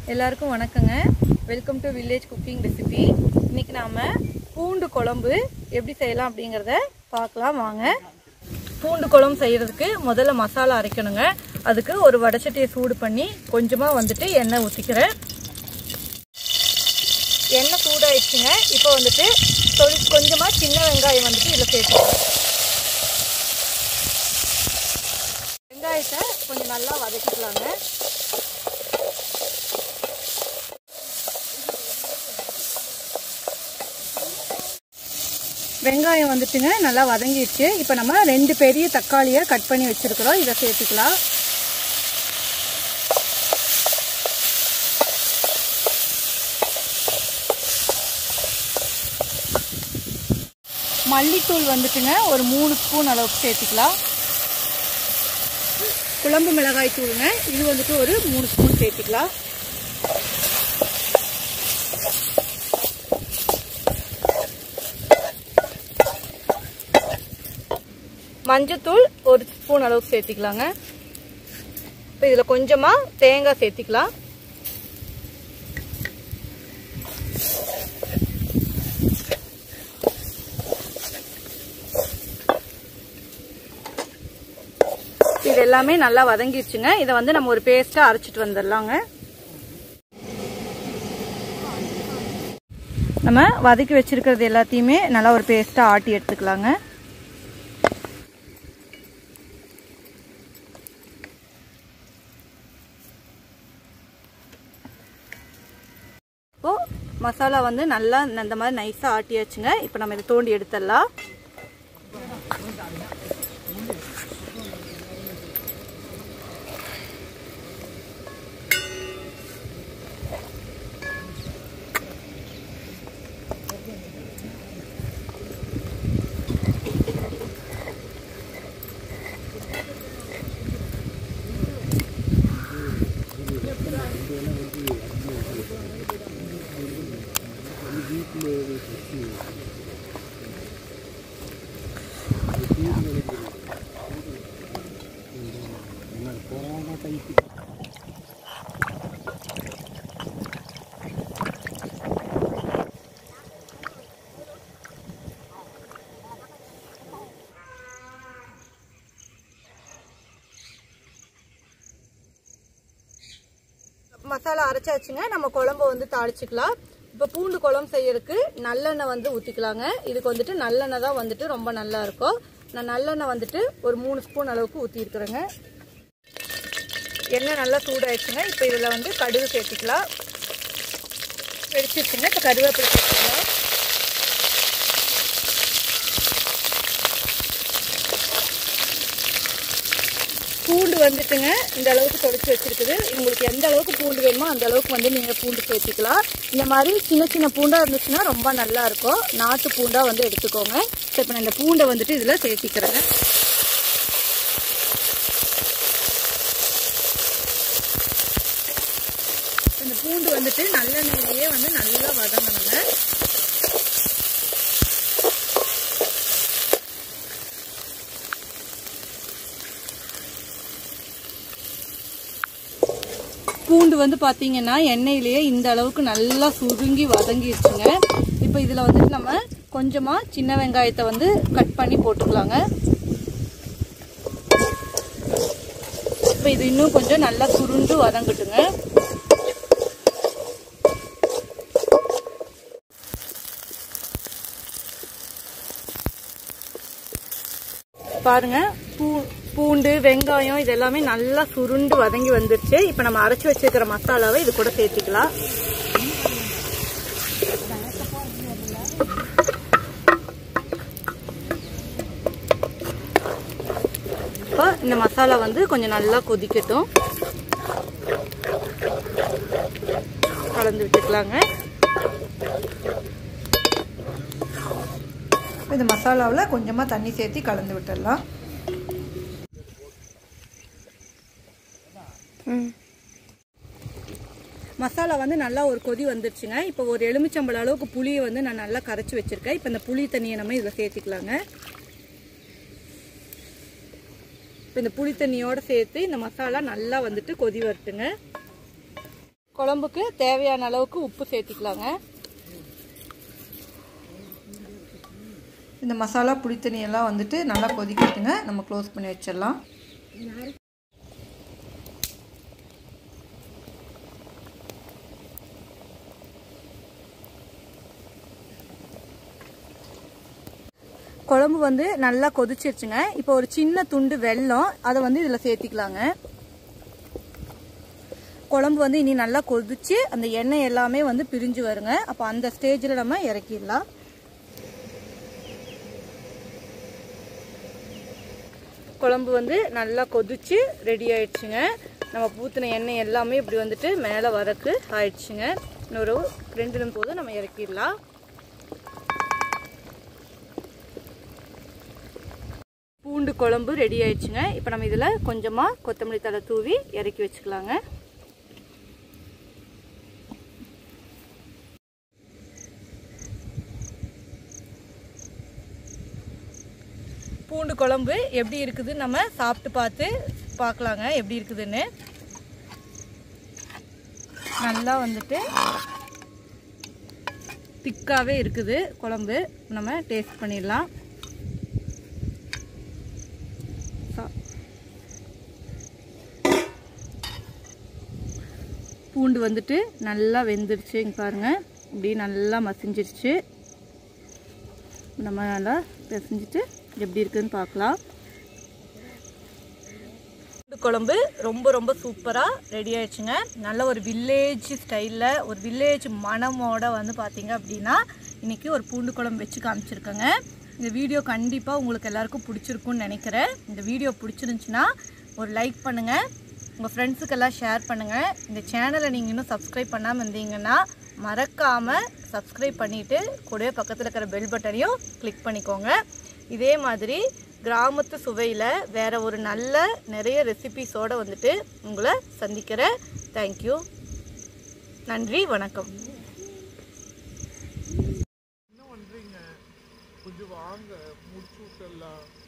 எல்லாருக்கும் வணக்கங்க welcome to village cooking recipe இன்னைக்கு நாம பூண்டு குழம்பு எப்படி செய்யலாம் அப்படிங்கிறத பார்க்கலாம் வாங்க பூண்டு குழம்பு செய்யறதுக்கு முதல்ல மசாலா அரைக்கணுங்க அதுக்கு ஒரு வடச்சட்டியை சூடு பண்ணி கொஞ்சமாக வந்துட்டு எண்ணெய் ஊற்றிக்கிறேன் எண்ணெய் சூடாயிடுச்சுங்க இப்போ வந்துட்டு தொளி கொஞ்சமாக சின்ன வெங்காயம் வந்துட்டு இதில் சேர்த்துக்கிறேன் வெங்காயத்தை கொஞ்சம் நல்லா வதக்கிக்கலாங்க வெங்காயம் வந்துட்டுங்க நல்லா வதங்கிடுச்சு இப்போ நம்ம ரெண்டு பெரிய தக்காளியை கட் பண்ணி வச்சுருக்கிறோம் இதை சேர்த்துக்கலாம் மல்லித்தூள் வந்துட்டுங்க ஒரு மூணு ஸ்பூன் அளவுக்கு சேர்த்துக்கலாம் குழம்பு மிளகாய் தூளுங்க இது வந்துட்டு ஒரு மூணு ஸ்பூன் சேர்த்துக்கலாம் மஞ்சத்தூள் ஒரு ஸ்பூன் அளவுக்கு சேர்த்திக்கலாங்க இப்போ இதில் கொஞ்சமாக தேங்காய் சேர்த்திக்கலாம் இது எல்லாமே நல்லா வதங்கிடுச்சுங்க இதை வந்து நம்ம ஒரு பேஸ்ட்டாக அரைச்சிட்டு வந்துடலாங்க நம்ம வதக்கி வச்சிருக்கிறது எல்லாத்தையுமே நல்லா ஒரு பேஸ்ட்டாக ஆட்டி எடுத்துக்கலாங்க இப்போ மசாலா வந்து நல்லா இந்த மாதிரி நைஸாக ஆட்டியாச்சுங்க இப்போ நம்ம இதை தோண்டி எடுத்துடலாம் மசாலா அரைச்சாச்சுங்க நம்ம குழம்பு வந்து தாளிச்சுக்கலாம் இப்போ பூண்டு குழம்பு செய்யறதுக்கு நல்லெண்ணெய் வந்து ஊற்றிக்கலாங்க இதுக்கு வந்துட்டு நல்லெண்ணெய் தான் வந்துட்டு ரொம்ப நல்லா இருக்கும் நான் நல்லெண்ணெய் வந்துட்டு ஒரு மூணு ஸ்பூன் அளவுக்கு ஊற்றிருக்கிறேங்க எண்ணெய் நல்லா சூடாயிடுச்சுங்க இப்போ இதில் வந்து கடுகு சேர்த்துக்கலாம் வெடிச்சிருச்சுங்க இப்போ கருவேப்பிலை சேர்த்துக்கலாம் பூண்டு வந்துட்டுங்க இந்த அளவுக்கு தொலைச்சி வச்சிருக்குது உங்களுக்கு எந்த அளவுக்கு பூண்டு வேணுமோ அந்த அளவுக்கு வந்து நீங்கள் பூண்டு சேர்த்துக்கலாம் இந்த மாதிரி சின்ன சின்ன பூண்டாக இருந்துச்சுன்னா ரொம்ப நல்லா இருக்கும் நாட்டு பூண்டாக வந்து எடுத்துக்கோங்க ஸோ இப்போ நான் இந்த பூண்டை வந்துட்டு இதில் சேர்த்திக்கிறேன் இந்த பூண்டு வந்துட்டு நல்லெண்ணெயிலேயே வந்து நல்லா வதங்கணுங்க பூண்டு வந்து பார்த்தீங்கன்னா எண்ணெயிலேயே இந்த அளவுக்கு நல்லா சுருங்கி வதங்கிடுச்சுங்க இப்போ இதில் வந்துட்டு நம்ம கொஞ்சமாக சின்ன வெங்காயத்தை வந்து கட் பண்ணி போட்டுக்கலாங்க இப்போ இது இன்னும் கொஞ்சம் நல்லா சுருண்டு வதங்கட்டுங்க பாருங்க பூ பூண்டு வெங்காயம் இது எல்லாமே நல்லா சுருண்டு வதங்கி வந்துருச்சு இப்போ நம்ம அரைச்சி வச்சிருக்கிற மசாலாவை இது கூட சேர்த்துக்கலாம் இப்போ இந்த மசாலா வந்து கொஞ்சம் நல்லா கொதிக்கட்டும் கலந்து விட்டுக்கலாங்க இந்த மசாலாவில் கொஞ்சமாக தண்ணி சேர்த்து கலந்து விட்டுடலாம் மசாலா வந்து நல்லா ஒரு கொதி வந்துருச்சுங்க இப்போ ஒரு எலுமிச்சம்பழ அளவுக்கு புளியை வந்து நான் நல்லா கரைச்சி வச்சிருக்கேன் இப்போ இந்த புளி தண்ணியை நம்ம இதில் சேர்த்துக்கலாங்க இப்போ இந்த புளி தண்ணியோட சேர்த்து இந்த மசாலா நல்லா வந்துட்டு கொதி வரட்டுங்க குழம்புக்கு தேவையான அளவுக்கு உப்பு சேர்த்திக்கலாங்க இந்த மசாலா புளித்தண்ணி எல்லாம் வந்துட்டு நல்லா கொதிக்கட்டுங்க நம்ம க்ளோஸ் பண்ணி வச்சிடலாம் குழம்பு வந்து நல்லா கொதிச்சிருச்சுங்க இப்போ ஒரு சின்ன துண்டு வெல்லம் அதை வந்து இதில் சேர்த்திக்கலாங்க குழம்பு வந்து இனி நல்லா கொதிச்சு அந்த எண்ணெய் எல்லாமே வந்து பிரிஞ்சு வருங்க அப்போ அந்த ஸ்டேஜில் நம்ம இறக்கிடலாம் குழம்பு வந்து நல்லா கொதிச்சு ரெடி ஆயிடுச்சுங்க நம்ம ஊற்றின எண்ணெய் எல்லாமே இப்படி வந்துட்டு மேலே வரக்கு ஆயிடுச்சுங்க இன்னொரு ரெண்டு நிமிஷம் போது நம்ம இறக்கிடலாம் பூண்டு குழம்பு ரெடி ஆயிடுச்சுங்க இப்போ நம்ம இதில் கொஞ்சமாக கொத்தமல்லி தலை தூவி இறக்கி வச்சுக்கலாங்க பூண்டு குழம்பு எப்படி இருக்குது நம்ம சாப்பிட்டு பார்த்து பார்க்கலாங்க எப்படி இருக்குதுன்னு நல்லா வந்துட்டு திக்காகவே இருக்குது குழம்பு நம்ம டேஸ்ட் பண்ணிடலாம் சா- பூண்டு வந்துட்டு நல்லா வெந்துருச்சு இங்க பாருங்க இப்படி நல்லா மசிஞ்சிருச்சு நம்ம நல்லா பிசைஞ்சிட்டு எப்படி இருக்குன்னு பார்க்கலாம் பூண்டு குழம்பு ரொம்ப ரொம்ப சூப்பராக ரெடி ஆயிடுச்சுங்க நல்ல ஒரு வில்லேஜ் ஸ்டைலில் ஒரு வில்லேஜ் மணமோட வந்து பார்த்தீங்க அப்படின்னா இன்னைக்கு ஒரு பூண்டு குழம்பு வச்சு காமிச்சிருக்கேங்க இந்த வீடியோ கண்டிப்பாக உங்களுக்கு எல்லாருக்கும் பிடிச்சிருக்கும்னு நினைக்கிறேன் இந்த வீடியோ பிடிச்சிருந்துச்சுன்னா ஒரு லைக் பண்ணுங்கள் உங்கள் ஃப்ரெண்ட்ஸுக்கெல்லாம் ஷேர் பண்ணுங்கள் இந்த சேனலை நீங்கள் இன்னும் சப்ஸ்கிரைப் பண்ணாமல் இருந்தீங்கன்னா மறக்காமல் சப்ஸ்கிரைப் பண்ணிவிட்டு கூடவே பக்கத்தில் இருக்கிற பெல் பட்டனையும் கிளிக் பண்ணிக்கோங்க இதே மாதிரி கிராமத்து சுவையில் வேற ஒரு நல்ல நிறைய ரெசிபிஸோடு வந்துட்டு உங்களை சந்திக்கிறேன் தேங்க்யூ நன்றி வணக்கம் என்ன பண்றீங்க கொஞ்சம் வாங்க முடிச்சு விட்டுடலாம்